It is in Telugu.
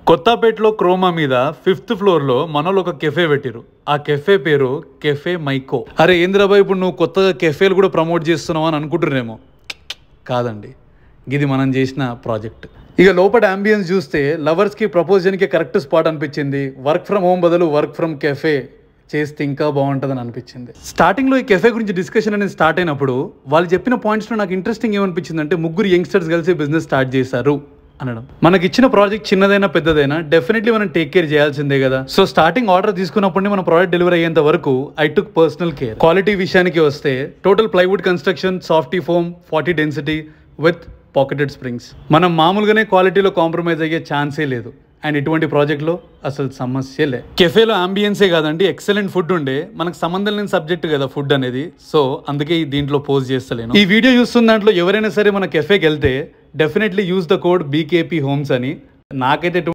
కొత్తపేటలో క్రోమా మీద ఫిఫ్త్ ఫ్లోర్ లో మనోళ్ళు ఒక కెఫే పెట్టిరు ఆ కెఫే పేరు కెఫే మైకో అరే ఏంద్రాబాయ్ ఇప్పుడు నువ్వు కొత్తగా కెఫేలు కూడా ప్రమోట్ చేస్తున్నావు అని అనుకుంటున్నారేమో కాదండి ఇది మనం చేసిన ప్రాజెక్ట్ ఇక లోపల అంబియన్స్ చూస్తే లవర్స్కి ప్రపోజన్కి కరెక్ట్ స్పాట్ అనిపించింది వర్క్ ఫ్రమ్ హోమ్ బదులు వర్క్ ఫ్రమ్ కెఫే చేస్తే ఇంకా బాగుంటుందని అనిపించింది స్టార్టింగ్లో ఈ కెఫే గురించి డిస్కషన్ అనేది స్టార్ట్ అయినప్పుడు వాళ్ళు చెప్పిన పాయింట్స్లో నాకు ఇంట్రెస్టింగ్ ఏమనిపించింది అంటే ముగ్గురు యంగ్స్టర్స్ కలిసి బిజినెస్ స్టార్ట్ చేశారు అనడం మనకి ఇచ్చిన ప్రాజెక్ట్ చిన్నదైనా పెద్దదైనా డెఫినెట్లీ మనం టేక్ కేర్ చేయాల్సిందే కదా సో స్టార్టింగ్ ఆర్డర్ తీసుకున్నప్పుడు మన ప్రోడక్ట్ డెలివరీ అయ్యేంత వరకు I took personal care quality విషయానికి వస్తే total plywood construction softy foam forty density with pocketed springs మనం మామూలుగానే క్వాలిటీలో కాంప్రమైజ్ అయ్యే ఛాన్సే లేదు అండ్ ఇటువంటి ప్రాజెక్ట్లో అసలు సమస్య లే కెఫేలో అంబియన్సే కాదండి ఎక్సలెంట్ ఫుడ్ ఉండే మనకు సంబంధం లేని సబ్జెక్ట్ కదా ఫుడ్ అనేది సో అందుకే ఈ దీంట్లో పోస్ట్ చేస్తలేను ఈ వీడియో చూస్తున్న దాంట్లో ఎవరైనా సరే మన కెఫేకి వెళ్తే definitely use the code BKP Homes అని నాకైతే